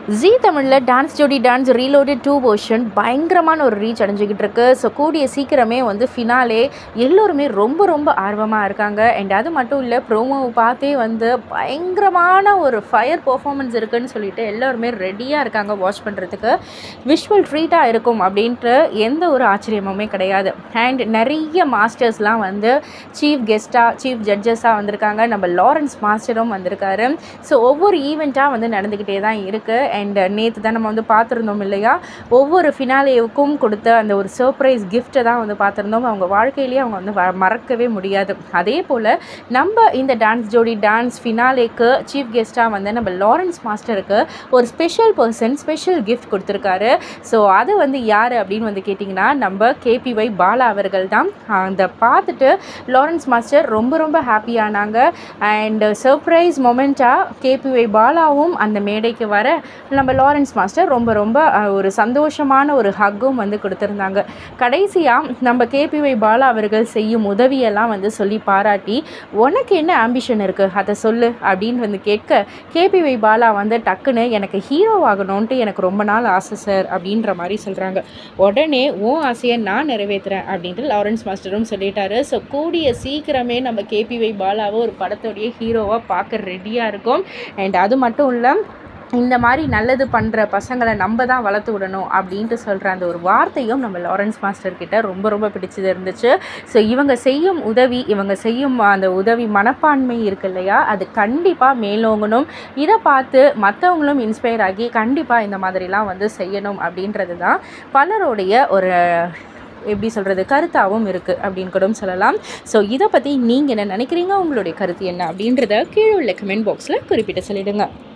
ஜீ தமிழில் டான்ஸ் ஜோடி dance reloaded two version பயங்கரமான ஒரு ரீச் அடைஞ்சிக்கிட்டு இருக்கு ஸோ கூடிய சீக்கிரமே வந்து ஃபினாலே எல்லோருமே ரொம்ப ரொம்ப ஆர்வமாக இருக்காங்க அண்ட் அது மட்டும் இல்லை ப்ரோமோவை பார்த்தே வந்து பயங்கரமான ஒரு ஃபயர் பெர்ஃபார்மன்ஸ் இருக்குன்னு சொல்லிட்டு எல்லோருமே ரெடியாக இருக்காங்க வாட்ச் பண்ணுறதுக்கு விஷுவல் ட்ரீட்டாக இருக்கும் அப்படின்ட்டு எந்த ஒரு ஆச்சரியமுமே கிடையாது அண்ட் நிறைய மாஸ்டர்ஸ்லாம் வந்து சீஃப் கெஸ்ட்டாக சீஃப் ஜட்ஜஸாக வந்திருக்காங்க நம்ம லாரன்ஸ் மாஸ்டரும் வந்திருக்காரு ஸோ ஒவ்வொரு ஈவெண்ட்டாக வந்து நடந்துக்கிட்டே தான் இருக்குது அண்ட் நேற்று தான் நம்ம வந்து பார்த்துருந்தோம் இல்லையா ஒவ்வொரு ஃபினாலேவுக்கும் கொடுத்த அந்த ஒரு சர்ப்ரைஸ் கிஃப்ட்டை தான் வந்து பார்த்துருந்தோம் அவங்க வாழ்க்கையிலேயே அவங்க வந்து வ- மறக்கவே முடியாது அதே போல் நம்ம இந்த டான்ஸ் ஜோடி டான்ஸ் ஃபினாலேக்கு சீஃப் கெஸ்ட்டாக வந்து நம்ம லாரன்ஸ் மாஸ்டருக்கு ஒரு ஸ்பெஷல் பர்சன் ஸ்பெஷல் கிஃப்ட் கொடுத்துருக்காரு ஸோ அது வந்து யார் அப்படின்னு வந்து கேட்டிங்கன்னா நம்ம கேபிஒய் பாலா அவர்கள் தான் அந்த பார்த்துட்டு லாரன்ஸ் மாஸ்டர் ரொம்ப ரொம்ப ஹாப்பியானாங்க அண்ட் சர்ப்ரைஸ் மொமெண்ட்டாக கேபிஒய் பாலாவும் அந்த மேடைக்கு வர நம்ம லாரன்ஸ் மாஸ்டர் ரொம்ப ரொம்ப அஹ், ஒரு சந்தோஷமான ஒரு ஹக்கும் வந்து கொடுத்துருந்தாங்க கடைசியாக நம்ம கேபிஒய் பாலா அவர்கள் செய்யும் உதவியெல்லாம் வந்து சொல்லி பாராட்டி உனக்கு என்ன ஆம்பிஷன் இருக்குது அதை சொல்லு அப்படின்னு வந்து கேட்க கேபிஒய் பாலா வந்து டக்குன்னு எனக்கு ஹீரோ ஆகணும்ன்ட்டு எனக்கு ரொம்ப நாள் ஆசை சார் அப்படின்ற மாதிரி சொல்கிறாங்க உடனே உன் ஆசையை நான் நிறைவேற்றுறேன் அப்படின்ட்டு லாரன்ஸ் மாஸ்டரும் சொல்லிட்டாரு ஸோ கூடிய சீக்கிரமே நம்ம கேபிஒய் பாலாவை ஒரு படத்தோடைய ஹீரோவாக பார்க்க ரெடியாக இருக்கும் அண்ட் அது மட்டும் இல்லை இந்த மாதிரி நல்லது பண்ணுற பசங்களை நம்ம தான் வளர்த்து விடணும் அப்படின்ட்டு சொல்கிற அந்த ஒரு வார்த்தையும் நம்ம லாரன்ஸ் மாஸ்டர் கிட்ட ரொம்ப ரொம்ப பிடிச்சது இருந்துச்சு ஸோ இவங்க செய்யும் உதவி இவங்க செய்யும் அந்த உதவி மனப்பான்மை இருக்கு இல்லையா அது கண்டிப்பாக மேலோங்கணும் இதை பார்த்து மற்றவங்களும் இன்ஸ்பயர் ஆகி கண்டிப்பாக இந்த மாதிரிலாம் வந்து செய்யணும் அப்படின்றது தான் பலருடைய ஒரு எப்படி சொல்கிறது கருத்தாகவும் இருக்குது அப்படின்னு கூட சொல்லலாம் ஸோ இதை பற்றி நீங்கள் என்ன நினைக்கிறீங்க உங்களுடைய கருத்து என்ன அப்படின்றத கீழே உள்ள கமெண்ட் பாக்ஸில் குறிப்பிட்டு சொல்லிடுங்க